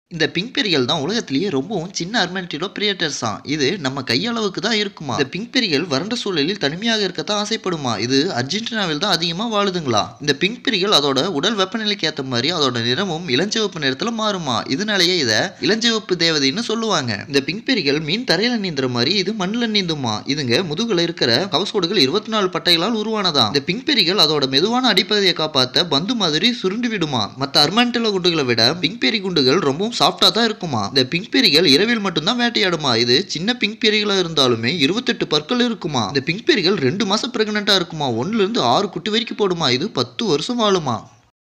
இந்த பிங்க் பெரிகள் தான் உலகத்திலேயே ரொம்பவும் சின்ன அர்மென்டிடோ பிரியேட்டர்ஸ் தான் இது நம்ம கையளவுக்கு தான் இருக்குமா இந்த பிங்க் பெரிகள் வறண்ட சூழலில் தனிமையாக இருக்கத்தான் ஆசைப்படுமா இது அர்ஜென்டினாவில் தான் அதிகமாக வாழுதுங்களா இந்த பிங்க் பெரிகள் அதோட உடல் வெப்பநிலைக்கு ஏற்ற மாதிரி அதோட நிறமும் இளஞ்சிவப்பு நிறத்தில் மாறுமா இதனாலேயே இதை இளஞ்சிவப்பு தேவதைன்னு சொல்லுவாங்க இந்த பிங்க் பெரிகள் மீன் தரையில நீந்துற மாதிரி இது மண்ணில் நீந்துமா இதுங்க முதுகுல இருக்கிற கவசோடுகள் இருபத்தி நாலு பட்டைகளால் உருவானதா இந்த பிங்க் பெரிகள் அதோட மெதுவான அடிப்பகுதியை காப்பாற்ற பந்து மாதிரி சுருண்டு விடுமா மற்ற அர்மான்டிலோ குண்டுகளை விட பிங்க் பெரி குண்டுகள் ரொம்பவும் சாஃப்டா தான் இருக்குமா இந்த பிங்க் பெரிகள் இரவில் மட்டும்தான் வேட்டையாடுமா இது சின்ன பிங்க் பெரிகளா இருந்தாலுமே இருபத்தெட்டு பற்கள் இருக்குமா இந்த பிங்க் பெரிகள் ரெண்டு மாசம் பிரெக்னெண்டா இருக்குமா ஒண்ணுல இருந்து ஆறு குட்டி வரைக்கும் போடுமா இது பத்து வருஷம் வாழுமா